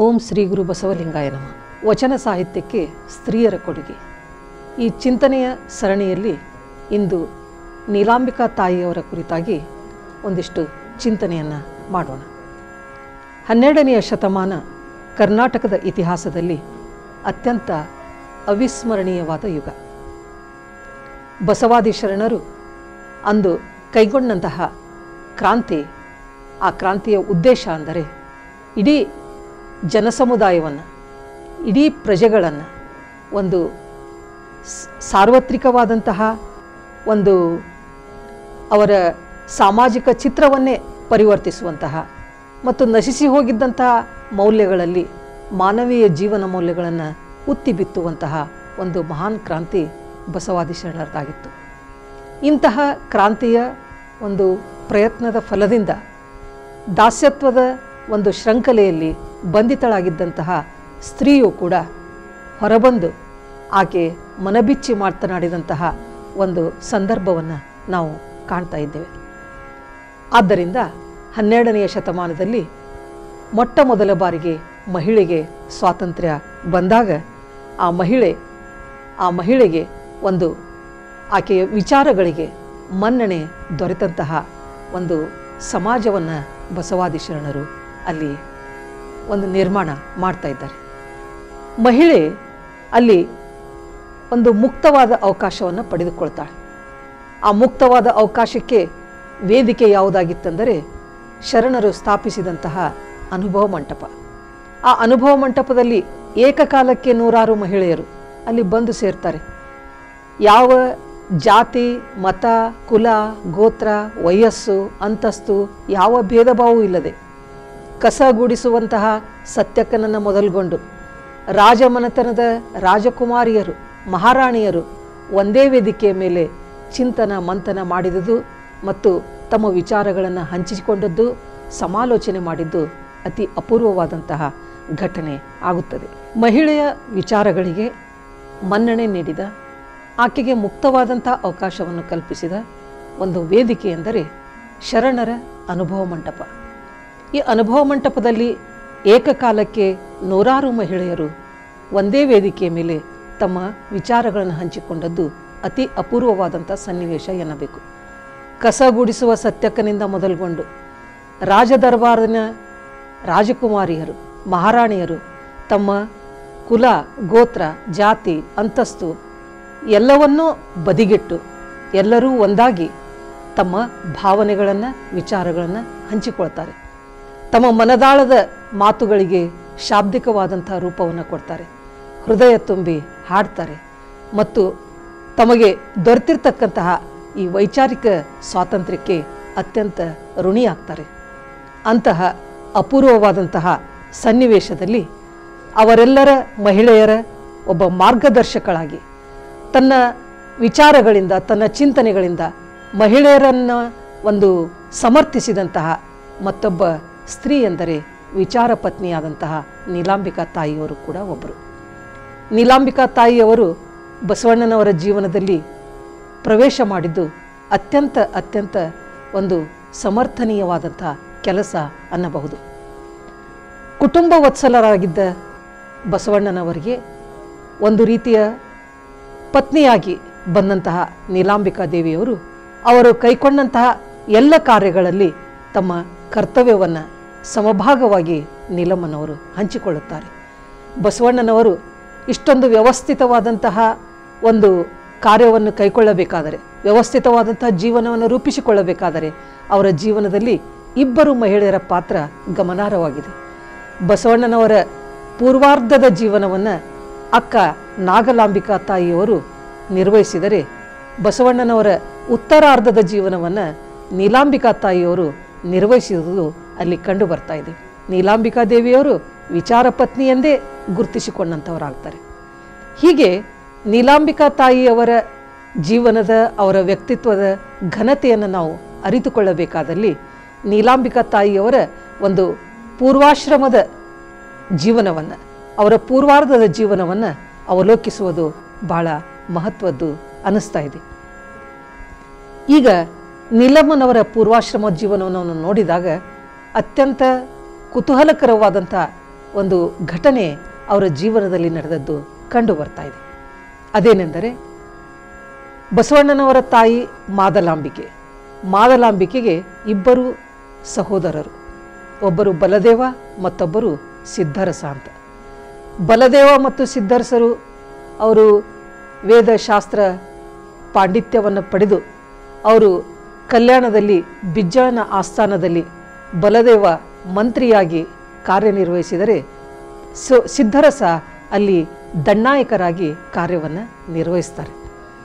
ಓಂ ಶ್ರೀ ಗುರು ಬಸವಲಿಂಗಾಯ ನಮ ವಚನ ಸಾಹಿತ್ಯಕ್ಕೆ ಸ್ತ್ರೀಯರ ಕೊಡುಗೆ ಈ ಚಿಂತನೆಯ ಸರಣಿಯಲ್ಲಿ ಇಂದು ನೀಲಾಂಬಿಕಾ ತಾಯಿಯವರ ಕುರಿತಾಗಿ ಒಂದಿಷ್ಟು ಚಿಂತನೆಯನ್ನು ಮಾಡೋಣ ಹನ್ನೆರಡನೆಯ ಶತಮಾನ ಕರ್ನಾಟಕದ ಇತಿಹಾಸದಲ್ಲಿ ಅತ್ಯಂತ ಅವಿಸ್ಮರಣೀಯವಾದ ಯುಗ ಬಸವಾದಿ ಶರಣರು ಅಂದು ಕೈಗೊಂಡಂತಹ ಕ್ರಾಂತಿ ಆ ಕ್ರಾಂತಿಯ ಉದ್ದೇಶ ಅಂದರೆ ಇಡೀ ಜನಸಮುದಾಯವನ್ನು ಇಡೀ ಪ್ರಜೆಗಳನ್ನು ಒಂದು ಸ್- ಸಾರ್ವತ್ರಿಕವಾದಂತಹ ಒಂದು ಅವರ ಸಾಮಾಜಿಕ ಚಿತ್ರವನ್ನೇ ಪರಿವರ್ತಿಸುವಂತಹ ಮತ್ತು ನಶಿಸಿ ಹೋಗಿದ್ದಂತಹ ಮೌಲ್ಯಗಳಲ್ಲಿ ಮಾನವೀಯ ಜೀವನ ಮೌಲ್ಯಗಳನ್ನು ಉತ್ತಿ ಬಿತ್ತುವಂತಹ ಒಂದು ಮಹಾನ್ ಕ್ರಾಂತಿ ಬಸವಾದಿ ಶರಣರದಾಗಿತ್ತು ಇಂತಹ ಕ್ರಾಂತಿಯ ಒಂದು ಪ್ರಯತ್ನದ ಫಲದಿಂದ ದಾಸ್ಯತ್ವದ ಒಂದು ಶೃಂಖಲೆಯಲ್ಲಿ ಬಂಧಿತಳಾಗಿದ್ದಂತಹ ಸ್ತ್ರೀಯು ಕೂಡ ಹೊರಬಂದು ಆಕೆ ಮನಬಿಚ್ಚಿ ಮಾತನಾಡಿದಂತಹ ಒಂದು ಸಂದರ್ಭವನ್ನು ನಾವು ಕಾಣ್ತಾ ಇದ್ದೇವೆ ಆದ್ದರಿಂದ ಹನ್ನೆರಡನೆಯ ಶತಮಾನದಲ್ಲಿ ಮೊಟ್ಟ ಮೊದಲ ಬಾರಿಗೆ ಮಹಿಳೆಗೆ ಸ್ವಾತಂತ್ರ್ಯ ಬಂದಾಗ ಆ ಮಹಿಳೆ ಆ ಮಹಿಳೆಗೆ ಒಂದು ಆಕೆಯ ವಿಚಾರಗಳಿಗೆ ಮನ್ನಣೆ ದೊರೆತಂತಹ ಒಂದು ಸಮಾಜವನ್ನು ಬಸವಾದಿ ಶರಣರು ಅಲ್ಲಿ ಒಂದು ನಿರ್ಮಾಣ ಮಾಡ್ತಾ ಇದ್ದಾರೆ ಮಹಿಳೆ ಅಲ್ಲಿ ಒಂದು ಮುಕ್ತವಾದ ಅವಕಾಶವನ್ನು ಪಡೆದುಕೊಳ್ತಾಳೆ ಆ ಮುಕ್ತವಾದ ಅವಕಾಶಕ್ಕೆ ವೇದಿಕೆ ಯಾವುದಾಗಿತ್ತೆಂದರೆ ಶರಣರು ಸ್ಥಾಪಿಸಿದಂತಹ ಅನುಭವ ಮಂಟಪ ಆ ಅನುಭವ ಮಂಟಪದಲ್ಲಿ ಏಕಕಾಲಕ್ಕೆ ನೂರಾರು ಮಹಿಳೆಯರು ಅಲ್ಲಿ ಬಂದು ಸೇರ್ತಾರೆ ಯಾವ ಜಾತಿ ಮತ ಕುಲ ಗೋತ್ರ ವಯಸ್ಸು ಅಂತಸ್ತು ಯಾವ ಭೇದ ಭಾವವೂ ಇಲ್ಲದೆ ಕಸಗೂಡಿಸುವಂತಹ ಸತ್ಯಕ್ಕನನ್ನು ಮೊದಲುಗೊಂಡು ರಾಜಮನೆತನದ ರಾಜಕುಮಾರಿಯರು ಮಹಾರಾಣಿಯರು ಒಂದೇ ವೇದಿಕೆಯ ಮೇಲೆ ಚಿಂತನ ಮಂಥನ ಮಾಡಿದುದು ಮತ್ತು ತಮ್ಮ ವಿಚಾರಗಳನ್ನು ಹಂಚಿಕೊಂಡದ್ದು ಸಮಾಲೋಚನೆ ಮಾಡಿದ್ದು ಅತಿ ಅಪೂರ್ವವಾದಂತಹ ಘಟನೆ ಆಗುತ್ತದೆ ಮಹಿಳೆಯ ವಿಚಾರಗಳಿಗೆ ಮನ್ನಣೆ ನೀಡಿದ ಆಕೆಗೆ ಮುಕ್ತವಾದಂಥ ಅವಕಾಶವನ್ನು ಕಲ್ಪಿಸಿದ ಒಂದು ವೇದಿಕೆ ಎಂದರೆ ಶರಣರ ಅನುಭವ ಮಂಟಪ ಈ ಅನುಭವ ಮಂಟಪದಲ್ಲಿ ಏಕಕಾಲಕ್ಕೆ ನೂರಾರು ಮಹಿಳೆಯರು ಒಂದೇ ವೇದಿಕೆಯ ಮೇಲೆ ತಮ್ಮ ವಿಚಾರಗಳನ್ನು ಹಂಚಿಕೊಂಡದ್ದು ಅತಿ ಅಪೂರ್ವವಾದಂಥ ಸನ್ನಿವೇಶ ಎನ್ನಬೇಕು ಕಸಗೂಡಿಸುವ ಸತ್ಯಕ್ಕನಿಂದ ಮೊದಲುಗೊಂಡು ರಾಜದರ್ಬಾರಿನ ರಾಜಕುಮಾರಿಯರು ಮಹಾರಾಣಿಯರು ತಮ್ಮ ಕುಲ ಗೋತ್ರ ಜಾತಿ ಅಂತಸ್ತು ಎಲ್ಲವನ್ನೂ ಬದಿಗಿಟ್ಟು ಎಲ್ಲರೂ ಒಂದಾಗಿ ತಮ್ಮ ಭಾವನೆಗಳನ್ನು ವಿಚಾರಗಳನ್ನು ಹಂಚಿಕೊಳ್ತಾರೆ ತಮ್ಮ ಮನದಾಳದ ಮಾತುಗಳಿಗೆ ಶಾಬ್ದಿಕವಾದಂಥ ರೂಪವನ್ನು ಕೊಡ್ತಾರೆ ಹೃದಯ ತುಂಬಿ ಹಾಡ್ತಾರೆ ಮತ್ತು ತಮಗೆ ದೊರೆತಿರ್ತಕ್ಕಂತಹ ಈ ವೈಚಾರಿಕ ಸ್ವಾತಂತ್ರ್ಯಕ್ಕೆ ಅತ್ಯಂತ ಋಣಿಯಾಗ್ತಾರೆ ಅಂತಹ ಅಪೂರ್ವವಾದಂತಹ ಸನ್ನಿವೇಶದಲ್ಲಿ ಅವರೆಲ್ಲರ ಮಹಿಳೆಯರ ಒಬ್ಬ ಮಾರ್ಗದರ್ಶಕಳಾಗಿ ತನ್ನ ವಿಚಾರಗಳಿಂದ ತನ್ನ ಚಿಂತನೆಗಳಿಂದ ಮಹಿಳೆಯರನ್ನು ಒಂದು ಸಮರ್ಥಿಸಿದಂತಹ ಮತ್ತೊಬ್ಬ ಸ್ತ್ರೀ ಎಂದರೆ ವಿಚಾರ ಪತ್ನಿಯಾದಂತಹ ನೀಲಾಂಬಿಕಾ ತಾಯಿಯವರು ಕೂಡ ಒಬ್ಬರು ನೀಲಾಂಬಿಕಾ ತಾಯಿಯವರು ಬಸವಣ್ಣನವರ ಜೀವನದಲ್ಲಿ ಪ್ರವೇಶ ಮಾಡಿದ್ದು ಅತ್ಯಂತ ಅತ್ಯಂತ ಒಂದು ಸಮರ್ಥನೀಯವಾದಂಥ ಕೆಲಸ ಅನ್ನಬಹುದು ಕುಟುಂಬ ವತ್ಸಲರಾಗಿದ್ದ ಬಸವಣ್ಣನವರಿಗೆ ಒಂದು ರೀತಿಯ ಪತ್ನಿಯಾಗಿ ಬಂದಂತಹ ನೀಲಾಂಬಿಕಾ ದೇವಿಯವರು ಅವರು ಕೈಕೊಂಡಂತಹ ಎಲ್ಲ ಕಾರ್ಯಗಳಲ್ಲಿ ತಮ್ಮ ಕರ್ತವ್ಯವನ್ನು ಸಮಭಾಗವಾಗಿ ನೀಲಮ್ಮನವರು ಹಂಚಿಕೊಳ್ಳುತ್ತಾರೆ ಬಸವಣ್ಣನವರು ಇಷ್ಟೊಂದು ವ್ಯವಸ್ಥಿತವಾದಂತಹ ಒಂದು ಕಾರ್ಯವನ್ನು ಕೈಗೊಳ್ಳಬೇಕಾದರೆ ವ್ಯವಸ್ಥಿತವಾದಂತಹ ಜೀವನವನ್ನು ರೂಪಿಸಿಕೊಳ್ಳಬೇಕಾದರೆ ಅವರ ಜೀವನದಲ್ಲಿ ಇಬ್ಬರು ಮಹಿಳೆಯರ ಪಾತ್ರ ಗಮನಾರ್ಹವಾಗಿದೆ ಬಸವಣ್ಣನವರ ಪೂರ್ವಾರ್ಧದ ಜೀವನವನ್ನು ಅಕ್ಕ ನಾಗಲಾಂಬಿಕಾ ತಾಯಿಯವರು ನಿರ್ವಹಿಸಿದರೆ ಬಸವಣ್ಣನವರ ಉತ್ತರಾರ್ಧದ ಜೀವನವನ್ನು ನೀಲಾಂಬಿಕಾ ತಾಯಿಯವರು ನಿರ್ವಹಿಸಿರುವುದು ಅಲ್ಲಿ ಕಂಡು ಬರ್ತಾ ಇದೆ ನೀಲಾಂಬಿಕಾ ದೇವಿಯವರು ವಿಚಾರ ಪತ್ನಿ ಎಂದೇ ಗುರುತಿಸಿಕೊಂಡಂಥವರಾಗ್ತಾರೆ ಹೀಗೆ ನೀಲಾಂಬಿಕಾ ತಾಯಿಯವರ ಜೀವನದ ಅವರ ವ್ಯಕ್ತಿತ್ವದ ಘನತೆಯನ್ನು ನಾವು ಅರಿತುಕೊಳ್ಳಬೇಕಾದಲ್ಲಿ ನೀಲಾಂಬಿಕಾ ತಾಯಿಯವರ ಒಂದು ಪೂರ್ವಾಶ್ರಮದ ಜೀವನವನ್ನು ಅವರ ಪೂರ್ವಾರ್ಧದ ಜೀವನವನ್ನು ಅವಲೋಕಿಸುವುದು ಬಹಳ ಮಹತ್ವದ್ದು ಅನ್ನಿಸ್ತಾ ಇದೆ ಈಗ ನೀಲಮ್ಮನವರ ಪೂರ್ವಾಶ್ರಮ ಜೀವನವನ್ನು ನೋಡಿದಾಗ ಅತ್ಯಂತ ಕುತೂಹಲಕರವಾದಂಥ ಒಂದು ಘಟನೆ ಅವರ ಜೀವನದಲ್ಲಿ ನಡೆದದ್ದು ಕಂಡು ಬರ್ತಾ ಇದೆ ಅದೇನೆಂದರೆ ಬಸವಣ್ಣನವರ ತಾಯಿ ಮಾದಲಾಂಬಿಕೆ ಮಾದಲಾಂಬಿಕೆಗೆ ಇಬ್ಬರು ಸಹೋದರರು ಒಬ್ಬರು ಬಲದೇವ ಮತ್ತೊಬ್ಬರು ಸಿದ್ಧರಸ ಅಂತ ಬಲದೇವ ಮತ್ತು ಸಿದ್ಧರಸರು ಅವರು ವೇದಶಾಸ್ತ್ರ ಪಾಂಡಿತ್ಯವನ್ನು ಪಡೆದು ಅವರು ಕಲ್ಯಾಣದಲ್ಲಿ ಬಿಜ್ಜಳನ ಆಸ್ಥಾನದಲ್ಲಿ ಬಲದೇವ ಮಂತ್ರಿಯಾಗಿ ಕಾರ್ಯನಿರ್ವಹಿಸಿದರೆ ಸೊ ಸಿದ್ಧರಸ ಅಲ್ಲಿ ದಂಡಾಯಕರಾಗಿ ಕಾರ್ಯವನ್ನು ನಿರ್ವಹಿಸ್ತಾರೆ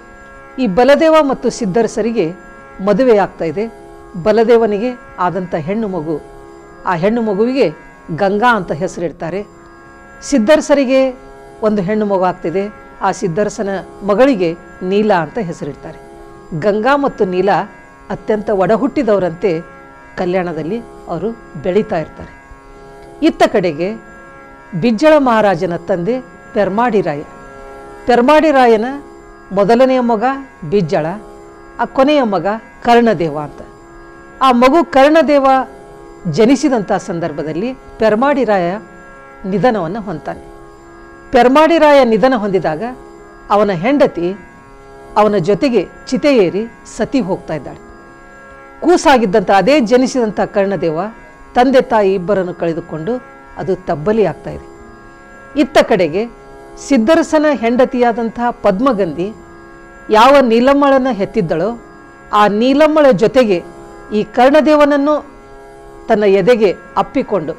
ಈ ಬಲದೇವ ಮತ್ತು ಸಿದ್ಧರಸರಿಗೆ ಮದುವೆ ಆಗ್ತಾ ಇದೆ ಬಲದೇವನಿಗೆ ಆದಂಥ ಹೆಣ್ಣು ಮಗು ಆ ಹೆಣ್ಣು ಮಗುವಿಗೆ ಗಂಗಾ ಅಂತ ಹೆಸರಿಡ್ತಾರೆ ಸಿದ್ಧರಸರಿಗೆ ಒಂದು ಹೆಣ್ಣು ಮಗು ಆಗ್ತಿದೆ ಆ ಸಿದ್ಧರಸನ ಮಗಳಿಗೆ ನೀಲ ಅಂತ ಹೆಸರಿಡ್ತಾರೆ ಗಂಗಾ ಮತ್ತು ನೀಲ ಅತ್ಯಂತ ಒಡಹುಟ್ಟಿದವರಂತೆ ಕಲ್ಯಾಣದಲ್ಲಿ ಅವರು ಬೆಳೀತಾ ಇರ್ತಾರೆ ಇತ್ತ ಕಡೆಗೆ ಬಿಜ್ಜಳ ಮಹಾರಾಜನ ತಂದೆ ಪೆರ್ಮಾಡಿರಾಯ ಪೆರ್ಮಾಡಿರಾಯನ ಮೊದಲನೆಯ ಮಗ ಬಿಜ್ಜಳ ಆ ಕೊನೆಯ ಮಗ ಕರ್ಣದೇವ ಅಂತ ಆ ಮಗು ಕರ್ಣದೇವ ಜನಿಸಿದಂಥ ಸಂದರ್ಭದಲ್ಲಿ ಪೆರ್ಮಾಡಿರಾಯ ನಿಧನವನ್ನು ಹೊಂತಾನೆ ಪೆರ್ಮಾಡಿರಾಯ ನಿಧನ ಹೊಂದಿದಾಗ ಅವನ ಹೆಂಡತಿ ಅವನ ಜೊತೆಗೆ ಚಿತೆ ಏರಿ ಸತಿ ಹೋಗ್ತಾ ಇದ್ದಾಳೆ ಕೂಸಾಗಿದ್ದಂಥ ಅದೇ ಜನಿಸಿದಂಥ ಕರ್ಣದೇವ ತಂದೆ ತಾಯಿ ಇಬ್ಬರನ್ನು ಕಳೆದುಕೊಂಡು ಅದು ತಬ್ಬಲಿ ಆಗ್ತಾ ಇದೆ ಇತ್ತ ಕಡೆಗೆ ಸಿದ್ಧರಸನ ಹೆಂಡತಿಯಾದಂತಹ ಪದ್ಮಗಂಧಿ ಯಾವ ನೀಲಮ್ಮಳನ್ನು ಹೆತ್ತಿದ್ದಳೋ ಆ ನೀಲಮ್ಮಳ ಜೊತೆಗೆ ಈ ಕರ್ಣದೇವನನ್ನು ತನ್ನ ಎದೆಗೆ ಅಪ್ಪಿಕೊಂಡು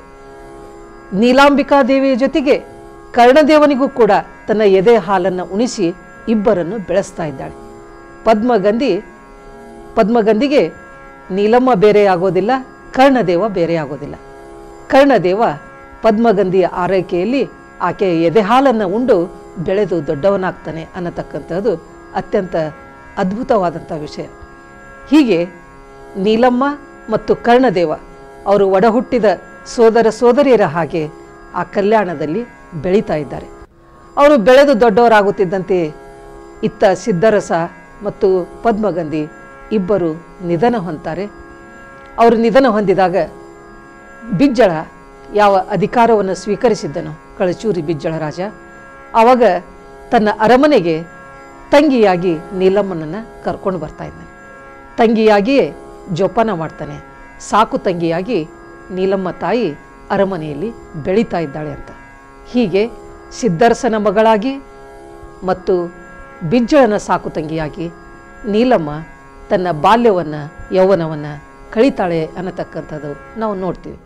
ನೀಲಾಂಬಿಕಾದೇವಿಯ ಜೊತೆಗೆ ಕರ್ಣದೇವನಿಗೂ ಕೂಡ ತನ್ನ ಎದೆ ಹಾಲನ್ನು ಉಣಿಸಿ ಇಬ್ಬರನ್ನು ಬೆಳೆಸ್ತಾ ಇದ್ದಾಳೆ ಪದ್ಮಗಂಧಿ ಪದ್ಮಗಂಧಿಗೆ ನೀಲಮ್ಮ ಬೇರೆ ಆಗೋದಿಲ್ಲ ಕರ್ಣದೇವ ಬೇರೆ ಆಗೋದಿಲ್ಲ ಕರ್ಣದೇವ ಪದ್ಮಗಂಧಿಯ ಆರೈಕೆಯಲ್ಲಿ ಆಕೆಯ ಎದೆ ಹಾಲನ್ನು ಉಂಡು ಬೆಳೆದು ದೊಡ್ಡವನಾಗ್ತಾನೆ ಅನ್ನತಕ್ಕಂಥದ್ದು ಅತ್ಯಂತ ಅದ್ಭುತವಾದಂಥ ವಿಷಯ ಹೀಗೆ ನೀಲಮ್ಮ ಮತ್ತು ಕರ್ಣದೇವ ಅವರು ಒಡಹುಟ್ಟಿದ ಸೋದರ ಸೋದರಿಯರ ಹಾಗೆ ಆ ಕಲ್ಯಾಣದಲ್ಲಿ ಬೆಳೀತಾ ಇದ್ದಾರೆ ಅವರು ಬೆಳೆದು ದೊಡ್ಡವರಾಗುತ್ತಿದ್ದಂತೆ ಇತ್ತ ಸಿದ್ಧರಸ ಮತ್ತು ಪದ್ಮಗಂಧಿ ಇಬ್ಬರು ನಿಧನ ಹೊಂತಾರೆ ಅವರು ನಿಧನ ಹೊಂದಿದಾಗ ಬಿಜ್ಜಳ ಯಾವ ಅಧಿಕಾರವನ್ನು ಸ್ವೀಕರಿಸಿದ್ದನೋ ಕಳಚೂರಿ ಬಿಜ್ಜಳ ರಾಜ ಆವಾಗ ತನ್ನ ಅರಮನೆಗೆ ತಂಗಿಯಾಗಿ ನೀಲಮ್ಮನನ್ನು ಕರ್ಕೊಂಡು ಬರ್ತಾ ಇದ್ದಾನೆ ತಂಗಿಯಾಗಿಯೇ ಜೋಪಾನ ಮಾಡ್ತಾನೆ ಸಾಕು ತಂಗಿಯಾಗಿ ನೀಲಮ್ಮ ತಾಯಿ ಅರಮನೆಯಲ್ಲಿ ಬೆಳೀತಾ ಇದ್ದಾಳೆ ಅಂತ ಹೀಗೆ ಸಿದ್ಧರಸನ ಮಗಳಾಗಿ ಮತ್ತು ಬಿಜ್ಜಳನ ಸಾಕು ತಂಗಿಯಾಗಿ ನೀಲಮ್ಮ ತನ್ನ ಬಾಲ್ಯವನ್ನು ಯೌವನವನ್ನು ಕಳೀತಾಳೆ ಅನ್ನತಕ್ಕಂಥದ್ದು ನಾವು ನೋಡ್ತೀವಿ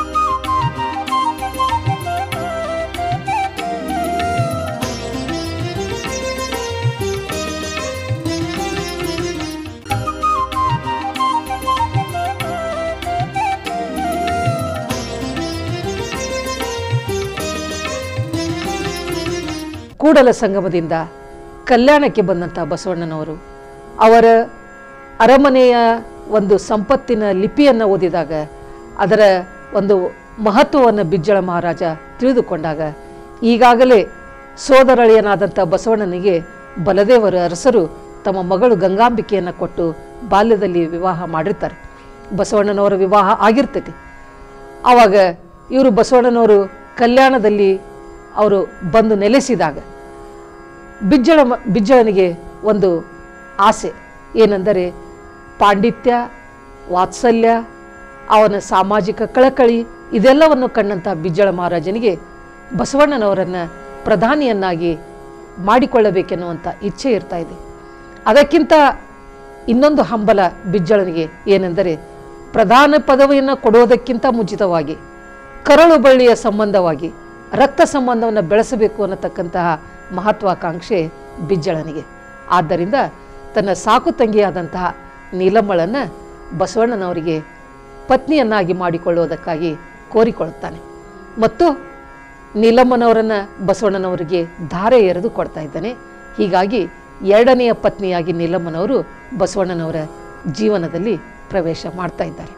ಕೂಡಲ ಸಂಗಮದಿಂದ ಕಲ್ಯಾಣಕ್ಕೆ ಬಂದಂಥ ಬಸವಣ್ಣನವರು ಅವರ ಅರಮನೆಯ ಒಂದು ಸಂಪತ್ತಿನ ಲಿಪಿಯನ್ನು ಓದಿದಾಗ ಅದರ ಒಂದು ಮಹತ್ವವನ್ನು ಬಿಜ್ಜಳ ಮಹಾರಾಜ ತಿಳಿದುಕೊಂಡಾಗ ಈಗಾಗಲೇ ಸೋದರಳಿಯನಾದಂಥ ಬಸವಣ್ಣನಿಗೆ ಬಲದೇವರ ಅರಸರು ತಮ್ಮ ಮಗಳು ಗಂಗಾಂಬಿಕೆಯನ್ನು ಕೊಟ್ಟು ಬಾಲ್ಯದಲ್ಲಿ ವಿವಾಹ ಮಾಡಿರ್ತಾರೆ ಬಸವಣ್ಣನವರ ವಿವಾಹ ಆಗಿರ್ತೈತಿ ಆವಾಗ ಇವರು ಬಸವಣ್ಣನವರು ಕಲ್ಯಾಣದಲ್ಲಿ ಅವರು ಬಂದು ನೆಲೆಸಿದಾಗ ಬಿಜ್ಜಳ ಮ- ಬಿಜ್ಜಳನಿಗೆ ಒಂದು ಆಸೆ ಏನೆಂದರೆ ಪಾಂಡಿತ್ಯ ವಾತ್ಸಲ್ಯ ಅವನ ಸಾಮಾಜಿಕ ಕಳಕಳಿ ಇದೆಲ್ಲವನ್ನು ಕಂಡಂಥ ಬಿಜ್ಜಳ ಮಹಾರಾಜನಿಗೆ ಬಸವಣ್ಣನವರನ್ನು ಪ್ರಧಾನಿಯನ್ನಾಗಿ ಮಾಡಿಕೊಳ್ಳಬೇಕೆನ್ನುವಂಥ ಇಚ್ಛೆ ಇರ್ತಾ ಇದೆ ಅದಕ್ಕಿಂತ ಇನ್ನೊಂದು ಹಂಬಲ ಬಿಜ್ಜಳನಿಗೆ ಏನೆಂದರೆ ಪ್ರಧಾನ ಪದವಿಯನ್ನು ಕೊಡುವುದಕ್ಕಿಂತ ಮುಂಚಿತವಾಗಿ ಕರಳು ಬಳ್ಳಿಯ ಸಂಬಂಧವಾಗಿ ರಕ್ತ ಸಂಬಂಧವನ್ನು ಬೆಳೆಸಬೇಕು ಅನ್ನತಕ್ಕಂತಹ ಮಹತ್ವಾಕಾಂಕ್ಷೆ ಬಿಜ್ಜಳನಿಗೆ ಆದ್ದರಿಂದ ತನ್ನ ಸಾಕು ತಂಗಿಯಾದಂತಹ ನೀಲಮ್ಮಳನ್ನು ಬಸವಣ್ಣನವರಿಗೆ ಪತ್ನಿಯನ್ನಾಗಿ ಮಾಡಿಕೊಳ್ಳುವುದಕ್ಕಾಗಿ ಕೋರಿಕೊಳ್ಳುತ್ತಾನೆ ಮತ್ತು ನೀಲಮ್ಮನವರನ್ನು ಬಸವಣ್ಣನವರಿಗೆ ಧಾರೆ ಎರೆದು ಕೊಡ್ತಾ ಇದ್ದಾನೆ ಹೀಗಾಗಿ ಎರಡನೆಯ ಪತ್ನಿಯಾಗಿ ನೀಲಮ್ಮನವರು ಬಸವಣ್ಣನವರ ಜೀವನದಲ್ಲಿ ಪ್ರವೇಶ ಮಾಡ್ತಾ ಇದ್ದಾರೆ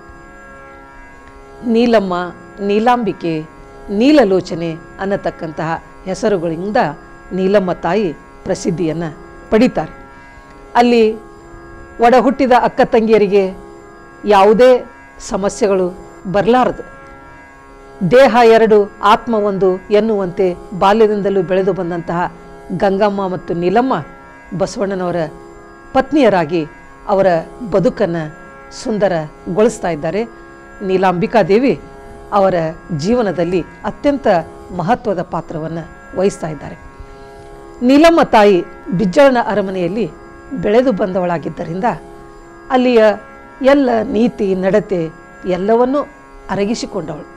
ನೀಲಮ್ಮ ನೀಲಾಂಬಿಕೆ ನೀಲಲೋಚನೆ ಅನ್ನತಕ್ಕಂತಹ ಹೆಸರುಗಳಿಂದ ನೀಲಮ್ಮ ತಾಯಿ ಪ್ರಸಿದ್ಧಿಯನ್ನು ಪಡಿತಾರೆ ಅಲ್ಲಿ ಒಡ ಹುಟ್ಟಿದ ಅಕ್ಕ ತಂಗಿಯರಿಗೆ ಯಾವುದೇ ಸಮಸ್ಯೆಗಳು ಬರಲಾರದು ದೇಹ ಎರಡು ಆತ್ಮ ಒಂದು ಎನ್ನುವಂತೆ ಬಾಲ್ಯದಿಂದಲೂ ಬೆಳೆದು ಬಂದಂತಹ ಗಂಗಮ್ಮ ಮತ್ತು ನೀಲಮ್ಮ ಬಸವಣ್ಣನವರ ಪತ್ನಿಯರಾಗಿ ಅವರ ಬದುಕನ್ನು ಸುಂದರಗೊಳಿಸ್ತಾ ಇದ್ದಾರೆ ನೀಲಾಂಬಿಕಾದೇವಿ ಅವರ ಜೀವನದಲ್ಲಿ ಅತ್ಯಂತ ಮಹತ್ವದ ಪಾತ್ರವನ್ನು ವಹಿಸ್ತಾ ಇದ್ದಾರೆ ನೀಲಮ್ಮ ತಾಯಿ ಬಿಜ್ಜಳನ ಅರಮನೆಯಲ್ಲಿ ಬೆಳೆದು ಬಂದವಳಾಗಿದ್ದರಿಂದ ಅಲ್ಲಿಯ ಎಲ್ಲ ನೀತಿ ನಡತೆ ಎಲ್ಲವನ್ನೂ ಅರಗಿಸಿಕೊಂಡವಳು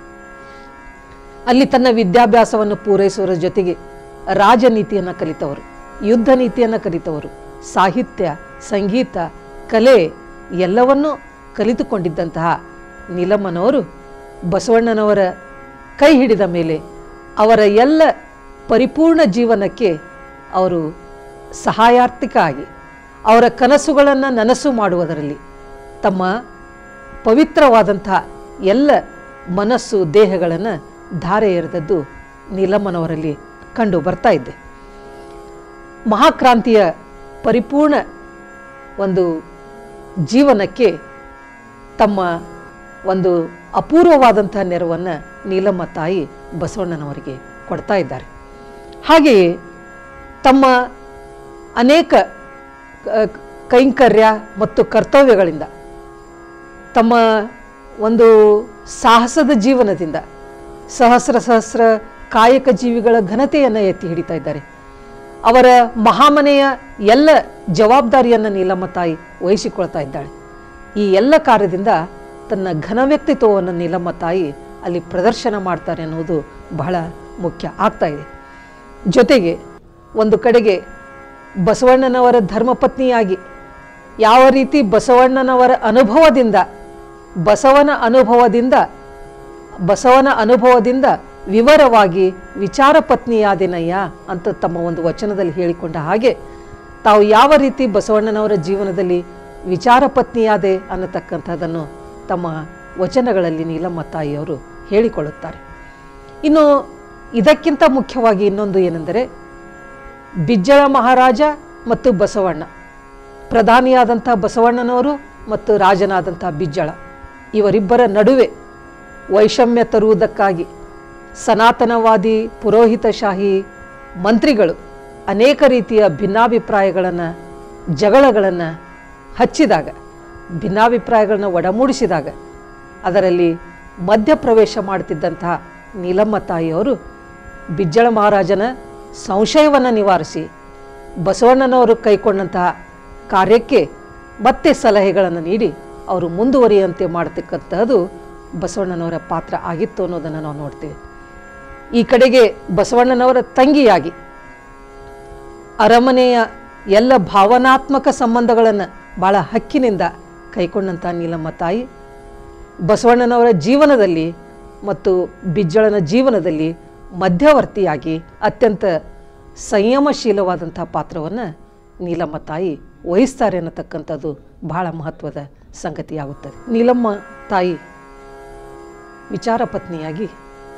ಅಲ್ಲಿ ತನ್ನ ವಿದ್ಯಾಭ್ಯಾಸವನ್ನು ಪೂರೈಸುವುದರ ಜೊತೆಗೆ ರಾಜನೀತಿಯನ್ನು ಕಲಿತವರು ಯುದ್ಧ ನೀತಿಯನ್ನು ಕಲಿತವರು ಸಾಹಿತ್ಯ ಸಂಗೀತ ಕಲೆ ಎಲ್ಲವನ್ನೂ ಕಲಿತುಕೊಂಡಿದ್ದಂತಹ ನೀಲಮ್ಮನವರು ಬಸವಣ್ಣನವರ ಕೈ ಹಿಡಿದ ಮೇಲೆ ಅವರ ಎಲ್ಲ ಪರಿಪೂರ್ಣ ಜೀವನಕ್ಕೆ ಅವರು ಸಹಾಯಾರ್ಥಿಕ ಆಗಿ ಅವರ ಕನಸುಗಳನ್ನು ನನಸು ಮಾಡುವುದರಲ್ಲಿ ತಮ್ಮ ಪವಿತ್ರವಾದಂತಹ ಎಲ್ಲ ಮನಸ್ಸು ದೇಹಗಳನ್ನು ಧಾರೆ ಎರೆದದ್ದು ನೀಲಮ್ಮನವರಲ್ಲಿ ಕಂಡು ಬರ್ತಾ ಇದ್ದೆ ಮಹಾಕ್ರಾಂತಿಯ ಪರಿಪೂರ್ಣ ಒಂದು ಜೀವನಕ್ಕೆ ತಮ್ಮ ಒಂದು ಅಪೂರ್ವವಾದಂಥ ನೆರವನ್ನು ನೀಲಮ್ಮ ತಾಯಿ ಬಸವಣ್ಣನವರಿಗೆ ಕೊಡ್ತಾ ಇದ್ದಾರೆ ಹಾಗೆಯೇ ತಮ್ಮ ಅನೇಕ ಕ- ಕೈಂಕರ್ಯ ಮತ್ತು ಕರ್ತವ್ಯಗಳಿಂದ ತಮ್ಮ ಒಂದು ಸಾಹಸದ ಜೀವನದಿಂದ ಸಹಸ್ರ ಸಹಸ್ರ ಕಾಯಕ ಜೀವಿಗಳ ಘನತೆಯನ್ನು ಎತ್ತಿ ಹಿಡಿತಾ ಇದ್ದಾರೆ ಅವರ ಮಹಾಮನೆಯ ಎಲ್ಲ ಜವಾಬ್ದಾರಿಯನ್ನು ನೀಲಮ್ಮ ತಾಯಿ ವಹಿಸಿಕೊಳ್ತಾ ಇದ್ದಾಳೆ ಈ ಎಲ್ಲ ಕಾರ್ಯದಿಂದ ತನ್ನ ಘನ ವ್ಯಕ್ತಿತ್ವವನ್ನು ನೀಲಮ್ಮ ತಾಯಿ ಅಲ್ಲಿ ಪ್ರದರ್ಶನ ಮಾಡ್ತಾರೆ ಅನ್ನೋದು ಬಹಳ ಮುಖ್ಯ ಆಗ್ತಾ ಇದೆ ಜೊತೆಗೆ ಒಂದು ಕಡೆಗೆ ಬಸವಣ್ಣನವರ ಧರ್ಮಪತ್ನಿಯಾಗಿ ಯಾವ ರೀತಿ ಬಸವಣ್ಣನವರ ಅನುಭವದಿಂದ ಬಸವನ ಅನುಭವದಿಂದ ಬಸವನ ಅನುಭವದಿಂದ ವಿವರವಾಗಿ ವಿಚಾರ ಪತ್ನಿಯಾದಿನಯ್ಯ ಅಂತ ತಮ್ಮ ಒಂದು ವಚನದಲ್ಲಿ ಹೇಳಿಕೊಂಡ ಹಾಗೆ ತಾವು ಯಾವ ರೀತಿ ಬಸವಣ್ಣನವರ ಜೀವನದಲ್ಲಿ ವಿಚಾರ ಪತ್ನಿಯಾದೆ ಅನ್ನತಕ್ಕಂಥದ್ದನ್ನು ತಮ್ಮ ವಚನಗಳಲ್ಲಿ ನೀಲಮ್ಮ ತಾಯಿಯವರು ಹೇಳಿಕೊಳ್ಳುತ್ತಾರೆ ಇನ್ನು ಇದಕ್ಕಿಂತ ಮುಖ್ಯವಾಗಿ ಇನ್ನೊಂದು ಏನೆಂದರೆ ಬಿಜ್ಜಳ ಮಹಾರಾಜ ಮತ್ತು ಬಸವಣ್ಣ ಪ್ರಧಾನಿಯಾದಂಥ ಬಸವಣ್ಣನವರು ಮತ್ತು ರಾಜನಾದಂಥ ಬಿಜ್ಜಳ ಇವರಿಬ್ಬರ ನಡುವೆ ವೈಷಮ್ಯ ತರುವುದಕ್ಕಾಗಿ ಸನಾತನವಾದಿ ಪುರೋಹಿತಶಾಹಿ ಮಂತ್ರಿಗಳು ಅನೇಕ ರೀತಿಯ ಭಿನ್ನಾಭಿಪ್ರಾಯಗಳನ್ನು ಜಗಳಗಳನ್ನು ಹಚ್ಚಿದಾಗ ಭಿನ್ನಾಭಿಪ್ರಾಯಗಳನ್ನು ಒಡಮೂಡಿಸಿದಾಗ ಅದರಲ್ಲಿ ಮಧ್ಯಪ್ರವೇಶ ಮಾಡುತ್ತಿದ್ದಂತಹ ನೀಲಮ್ಮ ತಾಯಿಯವರು ಬಿಜ್ಜಳ ಮಹಾರಾಜನ ಸಂಶಯವನ್ನು ನಿವಾರಿಸಿ ಬಸವಣ್ಣನವರು ಕೈಕೊಂಡಂತಹ ಕಾರ್ಯಕ್ಕೆ ಮತ್ತೆ ಸಲಹೆಗಳನ್ನು ನೀಡಿ ಅವರು ಮುಂದುವರಿಯುವಂತೆ ಮಾಡತಕ್ಕಂಥದ್ದು ಬಸವಣ್ಣನವರ ಪಾತ್ರ ಆಗಿತ್ತು ಅನ್ನೋದನ್ನು ನಾವು ನೋಡ್ತೇವೆ ಈ ಕಡೆಗೆ ಬಸವಣ್ಣನವರ ತಂಗಿಯಾಗಿ ಅರಮನೆಯ ಎಲ್ಲ ಭಾವನಾತ್ಮಕ ಸಂಬಂಧಗಳನ್ನು ಭಾಳ ಹಕ್ಕಿನಿಂದ ಕೈಕೊಂಡಂಥ ನೀಲಮ್ಮ ತಾಯಿ ಬಸವಣ್ಣನವರ ಜೀವನದಲ್ಲಿ ಮತ್ತು ಬಿಜ್ಜಳನ ಜೀವನದಲ್ಲಿ ಮಧ್ಯವರ್ತಿಯಾಗಿ ಅತ್ಯಂತ ಸಂಯಮಶೀಲವಾದಂಥ ಪಾತ್ರವನ್ನು ನೀಲಮ್ಮ ತಾಯಿ ವಹಿಸ್ತಾರೆ ಅನ್ನತಕ್ಕಂಥದ್ದು ಬಹಳ ಮಹತ್ವದ ಸಂಗತಿಯಾಗುತ್ತದೆ ನೀಲಮ್ಮ ತಾಯಿ ವಿಚಾರ ಪತ್ನಿಯಾಗಿ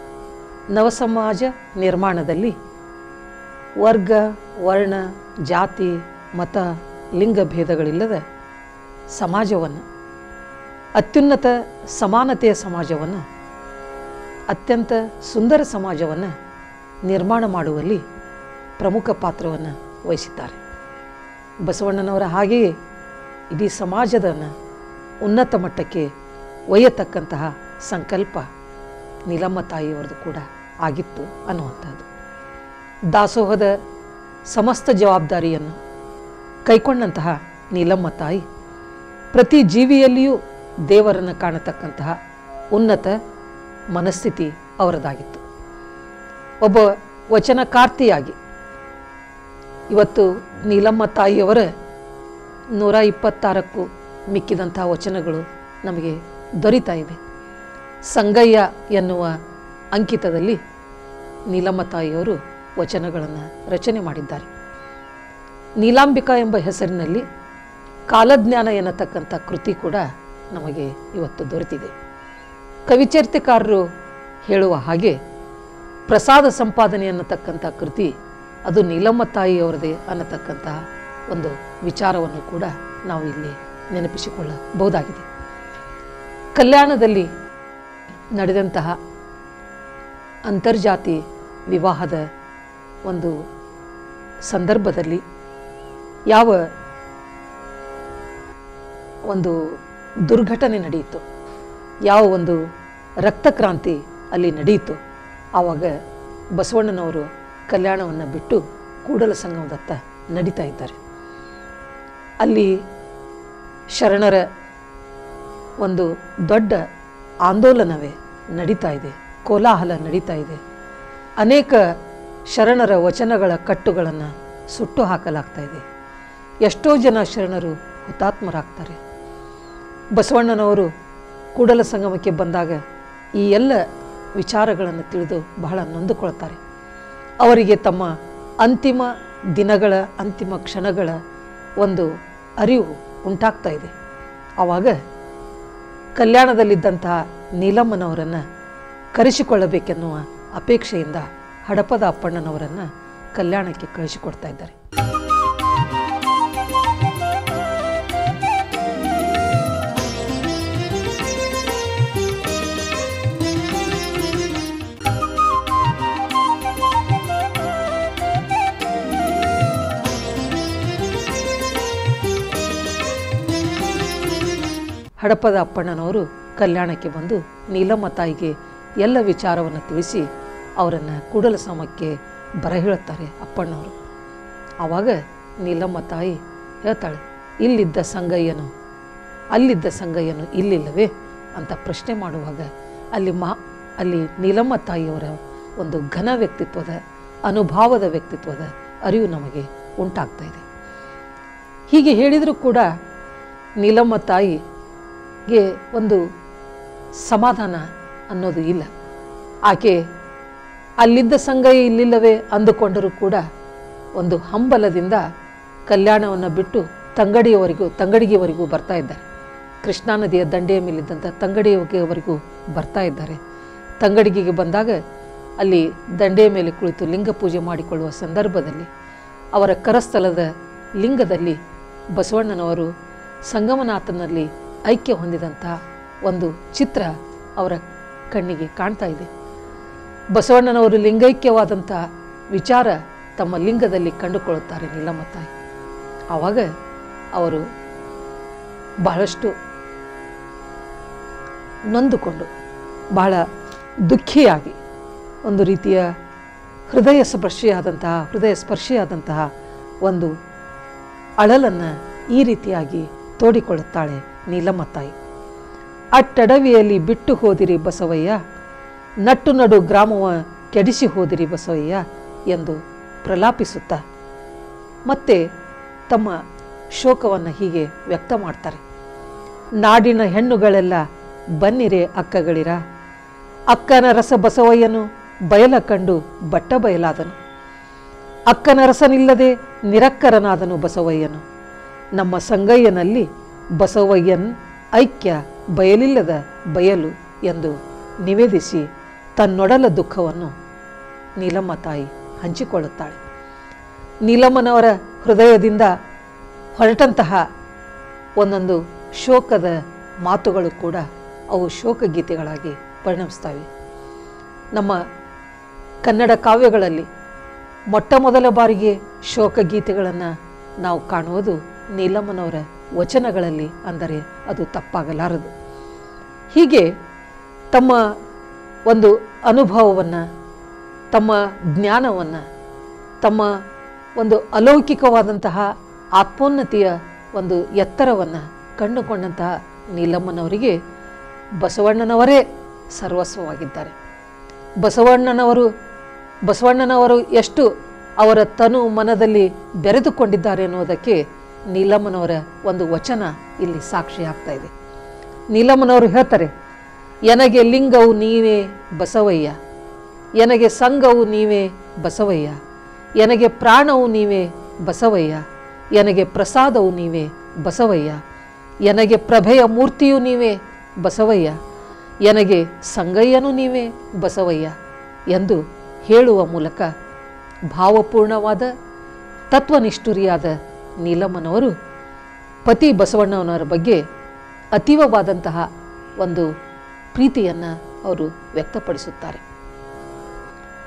ನವಸಮಾಜ ನಿರ್ಮಾಣದಲ್ಲಿ ವರ್ಗ ವರ್ಣ ಜಾತಿ ಮತ ಲಿಂಗ ಭೇದಗಳಿಲ್ಲದ ಸಮಾಜವನ್ನು ಅತ್ಯುನ್ನತ ಸಮಾನತೆಯ ಸಮಾಜವನ್ನು ಅತ್ಯಂತ ಸುಂದರ ಸಮಾಜವನ್ನು ನಿರ್ಮಾಣ ಮಾಡುವಲ್ಲಿ ಪ್ರಮುಖ ಪಾತ್ರವನ್ನು ವಹಿಸಿದ್ದಾರೆ ಬಸವಣ್ಣನವರ ಹಾಗೆಯೇ ಇಡೀ ಸಮಾಜದನ್ನು ಉನ್ನತ ಮಟ್ಟಕ್ಕೆ ಒಯ್ಯತಕ್ಕಂತಹ ಸಂಕಲ್ಪ ನೀಲಮ್ಮ ತಾಯಿಯವರದು ಕೂಡ ಆಗಿತ್ತು ಅನ್ನುವಂಥದ್ದು ದಾಸೋಹದ ಸಮಸ್ತ ಜವಾಬ್ದಾರಿಯನ್ನು ಕೈಕೊಂಡಂತಹ ನೀಲಮ್ಮ ತಾಯಿ ಪ್ರತಿ ಜೀವಿಯಲ್ಲಿಯೂ ದೇವರನ್ನು ಕಾಣತಕ್ಕಂತಹ ಉನ್ನತ ಮನಸ್ಥಿತಿ ಅವರದಾಗಿತ್ತು ಒಬ್ಬ ವಚನಕಾರ್ತಿಯಾಗಿ ಇವತ್ತು ನೀಲಮ್ಮ ತಾಯಿಯವರ ನೂರ ಇಪ್ಪತ್ತಾರಕ್ಕೂ ಮಿಕ್ಕಿದಂಥ ವಚನಗಳು ನಮಗೆ ದೊರೀತಾ ಇವೆ ಸಂಗಯ್ಯ ಎನ್ನುವ ಅಂಕಿತದಲ್ಲಿ ನೀಲಮ್ಮ ತಾಯಿಯವರು ವಚನಗಳನ್ನು ರಚನೆ ಮಾಡಿದ್ದಾರೆ ನೀಲಾಂಬಿಕಾ ಎಂಬ ಹೆಸರಿನಲ್ಲಿ ಕಾಲಜ್ಞಾನ ಎನ್ನತಕ್ಕಂಥ ಕೃತಿ ಕೂಡ ನಮಗೆ ಇವತ್ತು ದೊರೆತಿದೆ ಕವಿಚರಿತೆಕಾರರು ಹೇಳುವ ಹಾಗೆ ಪ್ರಸಾದ ಸಂಪಾದನೆ ಅನ್ನತಕ್ಕಂಥ ಕೃತಿ ಅದು ನೀಲಮ್ಮ ತಾಯಿಯವರದೇ ಅನ್ನತಕ್ಕಂತಹ ಒಂದು ವಿಚಾರವನ್ನು ಕೂಡ ನಾವು ಇಲ್ಲಿ ನೆನಪಿಸಿಕೊಳ್ಳಬಹುದಾಗಿದೆ ಕಲ್ಯಾಣದಲ್ಲಿ ನಡೆದಂತಹ ಅಂತರ್ಜಾತಿ ವಿವಾಹದ ಒಂದು ಸಂದರ್ಭದಲ್ಲಿ ಯಾವ ಒಂದು ದುರ್ಘಟನೆ ನಡೆಯಿತು ಯಾವ ಒಂದು ರಕ್ತಕ್ರಾಂತಿ ಅಲ್ಲಿ ನಡೆಯಿತು ಆವಾಗ ಬಸವಣ್ಣನವರು ಕಲ್ಯಾಣವನ್ನು ಬಿಟ್ಟು ಕೂಡಲ ಸಂಗಮದತ್ತ ನಡೀತಾ ಇದ್ದಾರೆ ಅಲ್ಲಿ ಶರಣರ ಒಂದು ದೊಡ್ಡ ಆಂದೋಲನವೇ ನಡೀತಾ ಇದೆ ಕೋಲಾಹಲ ನಡೀತಾ ಇದೆ ಅನೇಕ ಶರಣರ ವಚನಗಳ ಕಟ್ಟುಗಳನ್ನು ಸುಟ್ಟು ಹಾಕಲಾಗ್ತಾ ಇದೆ ಎಷ್ಟೋ ಜನ ಶರಣರು ಹುತಾತ್ಮರಾಗ್ತಾರೆ ಬಸವಣ್ಣನವರು ಕೂಡಲ ಸಂಗಮಕ್ಕೆ ಬಂದಾಗ ಈ ಎಲ್ಲ ವಿಚಾರಗಳನ್ನು ತಿಳಿದು ಬಹಳ ನೊಂದುಕೊಳ್ತಾರೆ ಅವರಿಗೆ ತಮ್ಮ ಅಂತಿಮ ದಿನಗಳ ಅಂತಿಮ ಕ್ಷಣಗಳ ಒಂದು ಅರಿವು ಉಂಟಾಗ್ತಾ ಇದೆ ಆವಾಗ ಕಲ್ಯಾಣದಲ್ಲಿದ್ದಂತಹ ನೀಲಮ್ಮನವರನ್ನು ಕರೆಸಿಕೊಳ್ಳಬೇಕೆನ್ನುವ ಅಪೇಕ್ಷೆಯಿಂದ ಹಡಪದ ಅಪ್ಪಣ್ಣನವರನ್ನು ಕಲ್ಯಾಣಕ್ಕೆ ಕಳಿಸಿಕೊಡ್ತಾ ಇದ್ದಾರೆ ಹಡಪದ ಅಪ್ಪಣ್ಣನವರು ಕಲ್ಯಾಣಕ್ಕೆ ಬಂದು ನೀಲಮ್ಮ ತಾಯಿಗೆ ಎಲ್ಲ ವಿಚಾರವನ್ನು ತಿಳಿಸಿ ಅವರನ್ನು ಕೂಡಲ ಸಮಕ್ಕೆ ಬರ ಹೇಳುತ್ತಾರೆ ಅಪ್ಪಣ್ಣವರು ಆವಾಗ ನೀಲಮ್ಮ ತಾಯಿ ಹೇಳ್ತಾಳೆ ಇಲ್ಲಿದ್ದ ಸಂಗಯ್ಯನು ಅಲ್ಲಿದ್ದ ಸಂಗಯ್ಯನು ಇಲ್ಲಿಲ್ಲವೇ ಅಂತ ಪ್ರಶ್ನೆ ಮಾಡುವಾಗ ಅಲ್ಲಿ ಮಾ ಅಲ್ಲಿ ನೀಲಮ್ಮ ತಾಯಿಯವರ ಒಂದು ಘನ ವ್ಯಕ್ತಿತ್ವದ ಅನುಭಾವದ ವ್ಯಕ್ತಿತ್ವದ ಅರಿವು ನಮಗೆ ಉಂಟಾಗ್ತಾ ಇದೆ ಹೀಗೆ ಹೇಳಿದರೂ ಕೂಡ ನೀಲಮ್ಮ ತಾಯಿಗೆ ಒಂದು ಸಮಾಧಾನ ಅನ್ನೋದು ಇಲ್ಲ ಆಕೆ ಅಲ್ಲಿದ್ದ ಸಂಗಯ್ಯ ಇಲ್ಲಿಲ್ಲವೇ ಅಂದುಕೊಂಡರೂ ಕೂಡ ಒಂದು ಹಂಬಲದಿಂದ ಕಲ್ಯಾಣವನ್ನು ಬಿಟ್ಟು ತಂಗಡಿಯವರೆಗೂ ತಂಗಡಿಗೆವರೆಗೂ ಬರ್ತಾ ಇದ್ದಾರೆ ಕೃಷ್ಣಾ ನದಿಯ ದಂಡೆಯ ಮೇಲಿದ್ದಂಥ ತಂಗಡಿಯವರೆಗೂ ಬರ್ತಾ ಇದ್ದಾರೆ ತಂಗಡಿಗೆಗೆ ಬಂದಾಗ ಅಲ್ಲಿ ದಂಡೆಯ ಮೇಲೆ ಕುಳಿತು ಲಿಂಗ ಪೂಜೆ ಮಾಡಿಕೊಳ್ಳುವ ಸಂದರ್ಭದಲ್ಲಿ ಅವರ ಕರಸ್ಥಲದ ಲಿಂಗದಲ್ಲಿ ಬಸವಣ್ಣನವರು ಸಂಗಮನಾಥನಲ್ಲಿ ಐಕ್ಯ ಹೊಂದಿದಂಥ ಒಂದು ಚಿತ್ರ ಅವರ ಕಣ್ಣಿಗೆ ಕಾಣ್ತಾ ಇದೆ ಬಸವಣ್ಣನವರು ಲಿಂಗೈಕ್ಯವಾದಂಥ ವಿಚಾರ ತಮ್ಮ ಲಿಂಗದಲ್ಲಿ ಕಂಡುಕೊಳ್ಳುತ್ತಾರೆ ನೀಲಮ್ಮ ತಾಯಿ ಆವಾಗ ಅವರು ಬಹಳಷ್ಟು ನೊಂದುಕೊಂಡು ಬಹಳ ದುಃಖಿಯಾಗಿ ಒಂದು ರೀತಿಯ ಹೃದಯ ಸ್ಪರ್ಶಿಯಾದಂತಹ ಹೃದಯ ಸ್ಪರ್ಶಿಯಾದಂತಹ ಒಂದು ಅಳಲನ್ನು ಈ ರೀತಿಯಾಗಿ ತೋಡಿಕೊಳ್ಳುತ್ತಾಳೆ ನೀಲಮ್ಮ ತಾಯಿ ಅಟ್ಟಡವಿಯಲ್ಲಿ ಬಿಟ್ಟು ಹೋದಿರಿ ಬಸವಯ್ಯ ನಟ್ಟು ನಡು ಗ್ರಾಮವ ಕೆಡಿಸಿ ಹೋದಿರಿ ಬಸವಯ್ಯ ಎಂದು ಪ್ರಲಾಪಿಸುತ್ತಾ ಮತ್ತೆ ತಮ್ಮ ಶೋಕವನ್ನು ಹೀಗೆ ವ್ಯಕ್ತ ಮಾಡ್ತಾರೆ ನಾಡಿನ ಹೆಣ್ಣುಗಳೆಲ್ಲ ಬನ್ನಿರೆ ಅಕ್ಕಗಳಿರ ಅಕ್ಕನ ರಸ ಬಸವಯ್ಯನು ಬಯಲ ಕಂಡು ಬಟ್ಟ ಬಯಲಾದನು ಅಕ್ಕನ ರಸನಿಲ್ಲದೆ ನಿರಕ್ಕರನಾದನು ಬಸವಯ್ಯನು ನಮ್ಮ ಸಂಗಯ್ಯನಲ್ಲಿ ಬಸವಯ್ಯನ್ ಐಕ್ಯ ಬಯಲಿಲ್ಲದ ಬಯಲು ಎಂದು ನಿವೇದಿಸಿ ತನ್ನೊಡಲ ದುಃಖವನ್ನು ನೀಲಮ್ಮ ತಾಯಿ ಹಂಚಿಕೊಳ್ಳುತ್ತಾಳೆ ನೀಲಮ್ಮನವರ ಹೃದಯದಿಂದ ಹೊರಟಂತಹ ಒಂದೊಂದು ಶೋಕದ ಮಾತುಗಳು ಕೂಡ ಅವು ಶೋಕಗೀತೆಗಳಾಗಿ ಪರಿಣಮಿಸ್ತವೆ ನಮ್ಮ ಕನ್ನಡ ಕಾವ್ಯಗಳಲ್ಲಿ ಮೊಟ್ಟ ಮೊದಲ ಬಾರಿಗೆ ಶೋಕಗೀತೆಗಳನ್ನು ನಾವು ಕಾಣುವುದು ನೀಲಮ್ಮನವರ ವಚನಗಳಲ್ಲಿ ಅಂದರೆ ಅದು ತಪ್ಪಾಗಲಾರದು ಹೀಗೆ ತಮ್ಮ ಒಂದು ಅನುಭವವನ್ನು ತಮ್ಮ ಜ್ಞಾನವನ್ನು ತಮ್ಮ ಒಂದು ಅಲೌಕಿಕವಾದಂತಹ ಆತ್ಮೋನ್ನತಿಯ ಒಂದು ಎತ್ತರವನ್ನು ಕಂಡುಕೊಂಡಂತಹ ನೀಲಮ್ಮನವರಿಗೆ ಬಸವಣ್ಣನವರೇ ಸರ್ವಸ್ವವಾಗಿದ್ದಾರೆ ಬಸವಣ್ಣನವರು ಬಸವಣ್ಣನವರು ಎಷ್ಟು ಅವರ ತನು ಮನದಲ್ಲಿ ಬೆರೆದುಕೊಂಡಿದ್ದಾರೆ ಅನ್ನೋದಕ್ಕೆ ನೀಲಮ್ಮನವರ ಒಂದು ವಚನ ಇಲ್ಲಿ ಸಾಕ್ಷಿ ಆಗ್ತಾ ಇದೆ ನೀಲಮ್ಮನವರು ಹೇಳ್ತಾರೆ ಎನಗೆ ಲಿಂಗವು ನೀವೇ ಬಸವಯ್ಯ ಎನಗೆ ಸಂಘವು ನೀವೇ ಬಸವಯ್ಯ ಎನಗೆ ಪ್ರಾಣವು ನೀವೇ ಬಸವಯ್ಯ ಎನಗೆ ಪ್ರಸಾದವು ನೀವೇ ಬಸವಯ್ಯ ಎನಗೆ ಪ್ರಭೆಯ ಮೂರ್ತಿಯು ನೀವೇ ಬಸವಯ್ಯ ಎನಗೆ ಸಂಗಯ್ಯನೂ ನೀವೇ ಬಸವಯ್ಯ ಎಂದು ಹೇಳುವ ಮೂಲಕ ಭಾವಪೂರ್ಣವಾದ ತತ್ವನಿಷ್ಠುರಿಯಾದ ನೀಲಮ್ಮನವರು ಪತಿ ಬಸವಣ್ಣನವರ ಬಗ್ಗೆ ಅತೀವವಾದಂತಹ ಒಂದು ಪ್ರೀತಿಯನ್ನು ಅವರು ವ್ಯಕ್ತಪಡಿಸುತ್ತಾರೆ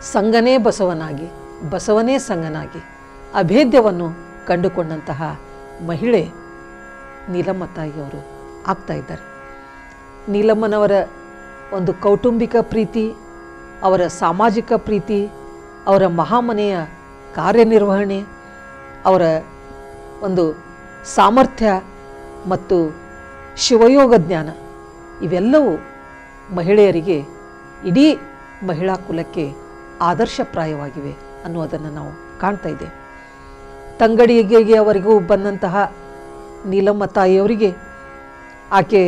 ಸಂಗನೇ ಬಸವನಾಗಿ ಬಸವನೇ ಸಂಗನಾಗಿ ಅಭೇದ್ಯವನ್ನು ಕಂಡುಕೊಂಡಂತಹ ಮಹಿಳೆ ನೀಲಮ್ಮ ತಾಯಿಯವರು ಆಗ್ತಾ ಇದ್ದಾರೆ ನೀಲಮ್ಮನವರ ಒಂದು ಕೌಟುಂಬಿಕ ಪ್ರೀತಿ ಅವರ ಸಾಮಾಜಿಕ ಪ್ರೀತಿ ಅವರ ಮಹಾಮನೆಯ ಕಾರ್ಯನಿರ್ವಹಣೆ ಅವರ ಒಂದು ಸಾಮರ್ಥ್ಯ ಮತ್ತು ಶಿವಯೋಗ ಜ್ಞಾನ ಇವೆಲ್ಲವೂ ಮಹಿಳೆಯರಿಗೆ ಇಡೀ ಮಹಿಳಾ ಕುಲಕ್ಕೆ ಆದರ್ಶಪ್ರಾಯವಾಗಿವೆ ಅನ್ನುವುದನ್ನು ನಾವು ಕಾಣ್ತಾ ಇದ್ದೇವೆ ತಂಗಡಿಗೆ ಅವರಿಗೂ ಬಂದಂತಹ ನೀಲಮ್ಮ ತಾಯಿಯವರಿಗೆ ಆಕೆ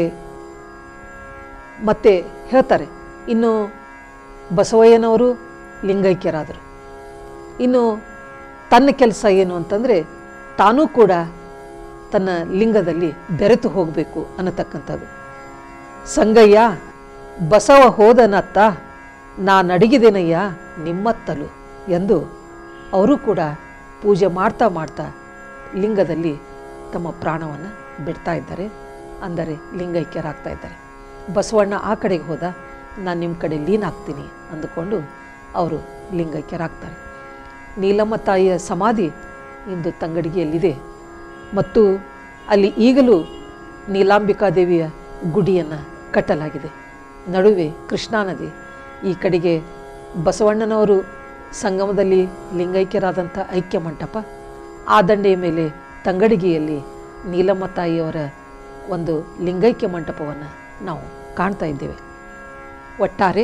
ಮತ್ತೆ ಹೇಳ್ತಾರೆ ಇನ್ನು ಬಸವಯ್ಯನವರು ಲಿಂಗೈಕ್ಯರಾದರು ಇನ್ನು ತನ್ನ ಕೆಲಸ ಏನು ಅಂತಂದರೆ ತಾನೂ ಕೂಡ ತನ್ನ ಲಿಂಗದಲ್ಲಿ ಬೆರೆತು ಹೋಗಬೇಕು ಅನ್ನತಕ್ಕಂಥದ್ದು ಸಂಗಯ್ಯ ಬಸವ ಹೋದನತ್ತ ನಾ ನಡಗಿದೇನಯ್ಯ ನಿಮ್ಮತ್ತಲು ಎಂದು ಅವರು ಕೂಡ ಪೂಜೆ ಮಾಡ್ತಾ ಮಾಡ್ತಾ ಲಿಂಗದಲ್ಲಿ ತಮ್ಮ ಪ್ರಾಣವನ್ನು ಬಿಡ್ತಾ ಇದ್ದಾರೆ ಅಂದರೆ ಲಿಂಗೈಕ್ಯರಾಗ್ತಾ ಇದ್ದಾರೆ ಬಸವಣ್ಣ ಆ ಕಡೆಗೆ ಹೋದ ನಾನು ನಿಮ್ಮ ಕಡೆ ಲೀನ್ ಆಗ್ತೀನಿ ಅಂದುಕೊಂಡು ಅವರು ಲಿಂಗೈಕ್ಯರಾಗ್ತಾರೆ ನೀಲಮ್ಮ ತಾಯಿಯ ಸಮಾಧಿ ಇಂದು ತಂಗಡಿಗೆಯಲ್ಲಿದೆ ಮತ್ತು ಅಲ್ಲಿ ಈಗಲೂ ನೀಲಾಂಬಿಕಾ ದೇವಿಯ ಗುಡಿಯನ್ನು ಕಟ್ಟಲಾಗಿದೆ ನಡುವೆ ಕೃಷ್ಣಾ ನದಿ ಈ ಕಡೆಗೆ ಬಸವಣ್ಣನವರು ಸಂಗಮದಲ್ಲಿ ಲಿಂಗೈಕ್ಯರಾದಂಥ ಐಕ್ಯ ಮಂಟಪ ಆ ದಂಡೆಯ ಮೇಲೆ ತಂಗಡಿಗೆಯಲ್ಲಿ ನೀಲಮ್ಮ ತಾಯಿಯವರ ಒಂದು ಲಿಂಗೈಕ್ಯ ಮಂಟಪವನ್ನು ನಾವು ಕಾಣ್ತಾ ಇದ್ದೇವೆ ಒಟ್ಟಾರೆ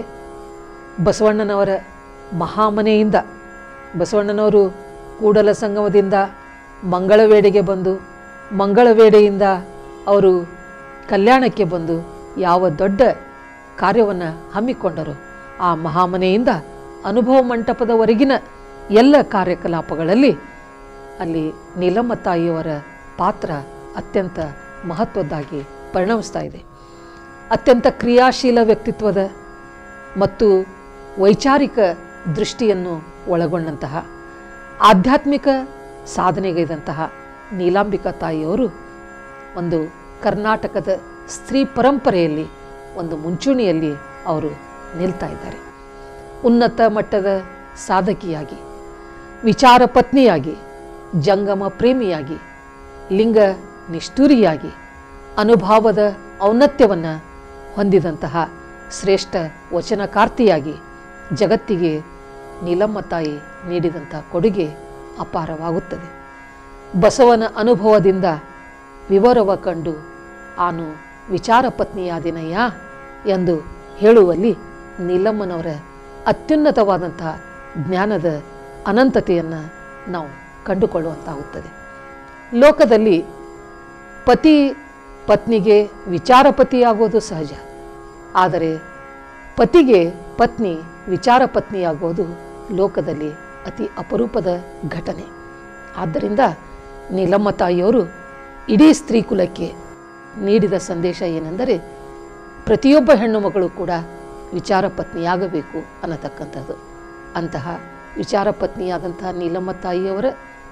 ಬಸವಣ್ಣನವರ ಮಹಾಮನೆಯಿಂದ ಬಸವಣ್ಣನವರು ಕೂಡಲ ಸಂಗಮದಿಂದ ಮಂಗಳವೇಡೆಗೆ ಬಂದು ಮಂಗಳವೇಡೆಯಿಂದ ಅವರು ಕಲ್ಯಾಣಕ್ಕೆ ಬಂದು ಯಾವ ದೊಡ್ಡ ಕಾರ್ಯವನ್ನು ಹಮ್ಮಿಕೊಂಡರು ಆ ಮಹಾಮನೆಯಿಂದ ಅನುಭವ ಮಂಟಪದವರೆಗಿನ ಎಲ್ಲ ಕಾರ್ಯಕಲಾಪಗಳಲ್ಲಿ ಅಲ್ಲಿ ನೀಲಮ್ಮ ತಾಯಿಯವರ ಪಾತ್ರ ಅತ್ಯಂತ ಮಹತ್ವದ್ದಾಗಿ ಪರಿಣಮಿಸ್ತಾ ಇದೆ ಅತ್ಯಂತ ಕ್ರಿಯಾಶೀಲ ವ್ಯಕ್ತಿತ್ವದ ಮತ್ತು ವೈಚಾರಿಕ ದೃಷ್ಟಿಯನ್ನು ಒಳಗೊಂಡಂತಹ ಆಧ್ಯಾತ್ಮಿಕ ಸಾಧನೆಗೈದಂತಹ ನೀಲಾಂಬಿಕಾ ತಾಯಿಯವರು ಒಂದು ಕರ್ನಾಟಕದ ಸ್ತ್ರೀ ಪರಂಪರೆಯಲ್ಲಿ ಒಂದು ಮುಂಚೂಣಿಯಲ್ಲಿ ಅವರು ನಿಲ್ತಾ ಇದ್ದಾರೆ ಉನ್ನತ ಮಟ್ಟದ ಸಾಧಕಿಯಾಗಿ ವಿಚಾರ ಪತ್ನಿಯಾಗಿ ಜಂಗಮ ಪ್ರೇಮಿಯಾಗಿ ಲಿಂಗ ನಿಷ್ಠುರಿಯಾಗಿ ಅನುಭಾವದ ಔನ್ನತ್ಯವನ್ನು ಹೊಂದಿದಂತಹ ಶ್ರೇಷ್ಠ ವಚನಕಾರ್ತಿಯಾಗಿ ಜಗತ್ತಿಗೆ ನೀಲಮ್ಮ ತಾಯಿ ನೀಡಿದಂಥ ಕೊಡುಗೆ ಅಪಾರವಾಗುತ್ತದೆ ಬಸವನ ಅನುಭವದಿಂದ ವಿವರವ ಕಂಡು ಆನು ವಿಚಾರ ಪತ್ನಿಯಾದಿನಯ್ಯ ಎಂದು ಹೇಳುವಲ್ಲಿ ನೀಲಮ್ಮನವರ ಅತ್ಯುನ್ನತವಾದಂಥ ಜ್ಞಾನದ ಅನಂತತೆಯನ್ನು ನಾವು ಕಂಡುಕೊಳ್ಳುವಂತಾಗುತ್ತದೆ ಲೋಕದಲ್ಲಿ ಪತಿ ಪತ್ನಿಗೆ ವಿಚಾರಪತಿಯಾಗೋದು ಸಹಜ ಆದರೆ ಪತಿಗೆ ಪತ್ನಿ ವಿಚಾರ ಪತ್ನಿಯಾಗೋದು ಲೋಕದಲ್ಲಿ ಅತಿ ಅಪರೂಪದ ಘಟನೆ ಆದ್ದರಿಂದ ನೀಲಮ್ಮ ತಾಯಿಯವರು ಇಡೀ ಸ್ತ್ರೀ ಕುಲಕ್ಕೆ ನೀಡಿದ ಸಂದೇಶ ಏನೆಂದರೆ ಪ್ರತಿಯೊಬ್ಬ ಹೆಣ್ಣು ಮಗಳು ಕೂಡ ವಿಚಾರ ಪತ್ನಿಯಾಗಬೇಕು ಅನ್ನತಕ್ಕಂಥದ್ದು ಅಂತಹ ವಿಚಾರ ಪತ್ನಿಯಾದಂತಹ ನೀಲಮ್ಮ ತಾಯಿಯವರ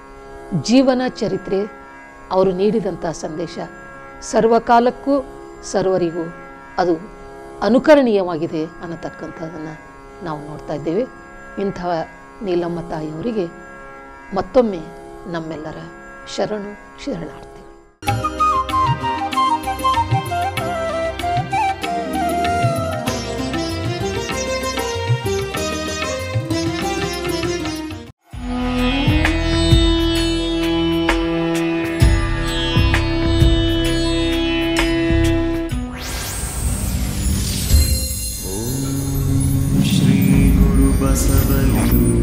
ಜೀವನ ಚರಿತ್ರೆ ಅವರು ನೀಡಿದಂಥ ಸಂದೇಶ ಸರ್ವಕಾಲಕ್ಕೂ ಸರ್ವರಿಗೂ ಅದು ಅನುಕರಣೀಯವಾಗಿದೆ ಅನ್ನತಕ್ಕಂಥದ್ದನ್ನು ನಾವು ನೋಡ್ತಾ ಇದ್ದೇವೆ ಇಂತಹ ನೀಲಮ್ಮ ತಾಯಿಯವರಿಗೆ ಮತ್ತೊಮ್ಮೆ ನಮ್ಮೆಲ್ಲರ ಶರಣು ಶರಣಾರ್ಥಿ श्रीगुरुबसवलिङ्ग